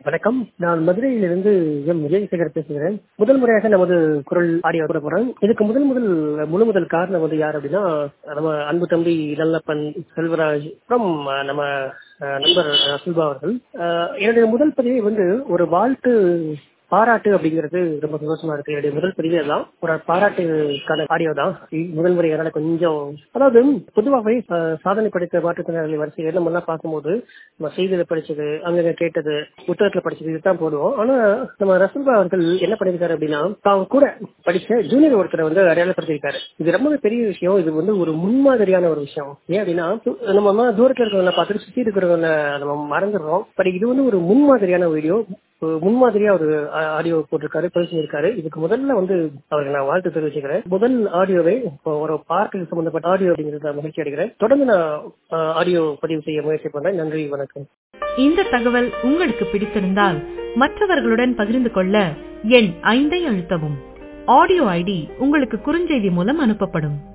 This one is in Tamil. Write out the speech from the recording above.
வணக்கம் நான் மதுரையிலிருந்து எம் விஜயசேகர் பேசுகிறேன் முதல் முறையாக நமது குரல் ஆடியோ கூட போறேன் இதுக்கு முதல் முதல் முழு முதல் காரணம் வந்து யார் அப்படின்னா நம்ம அன்பு தம்பி நல்லப்பன் செல்வராஜ் அப்புறம் நம்ம அஹ், நண்பர் சுல்பா அவர்கள் அஹ், என்னுடைய முதல் பதிவை வந்து ஒரு வாழ்த்து பாராட்டு அப்படிங்கிறது ரொம்ப சந்தோஷமா இருக்கு என்னுடைய முதல் பதிவே தான் ஒரு பாராட்டுக்கான ஆடியோ தான் இ- முதல் முறை அதனால கொஞ்சம் அதாவது பொதுவாகவே அஹ், சாதனை படைத்த மாற்றுத்திறனாளி வரிசையில் நம்ம எல்லாம் பார்க்கும்போது நம்ம செய்தியில படிச்சது அங்க கேட்டது புத்தகத்துல படிச்சது இதுதான் போடுவோம் ஆனா நம்ம ரசூல்பா அவர்கள் என்ன பண்ணிருக்காரு அப்படின்னா தான் கூட படிச்ச ஜூனியர் ஒருத்தரை வந்து அடையாளப்படுத்திருக்காரு இது ரொம்ப பெரிய விஷயம் இது வந்து ஒரு முன்மாதிரியான ஒரு விஷயம் ஏன் அப்படின்னா து- நம்ம எல்லாம் தூரத்துல இருக்கிறவங்கள பார்த்துட்டு சுத்தி இருக்கிறவங்கள நம்ம மறந்துடுறோம் பட் இது வந்து ஒரு முன்மாதிரியான வீடியோ ஒரு முன்மாதிரியா ஒரு ஆ- ஆடியோ போட்டிருக்காரு பேசியிருக்காரு இதுக்கு முதல்ல வந்து அவருக்கு நான் வாழ்த்து தெரிவிச்சுக்கிறேன் முதல் ஆடியோவை இப்போ ஒரு பார்க்கு சம்பந்தப்பட்ட ஆடியோ அப்படிங்கிறத நான் மகிழ்ச்சி அடைகிறேன் தொடர்ந்து நான் ஆ, ஆடியோ பதிவு செய்ய முயற்சி பண்றேன் நன்றி வணக்கம் இந்த தகவல் உங்களுக்கு பிடித்திருந்தால் மற்றவர்களுடன் பகிர்ந்து கொள்ள எண் ஐந்தை அழுத்தவும் ஆடியோ ஐடி உங்களுக்கு குறுஞ்செய்தி மூலம் அனுப்பப்படும்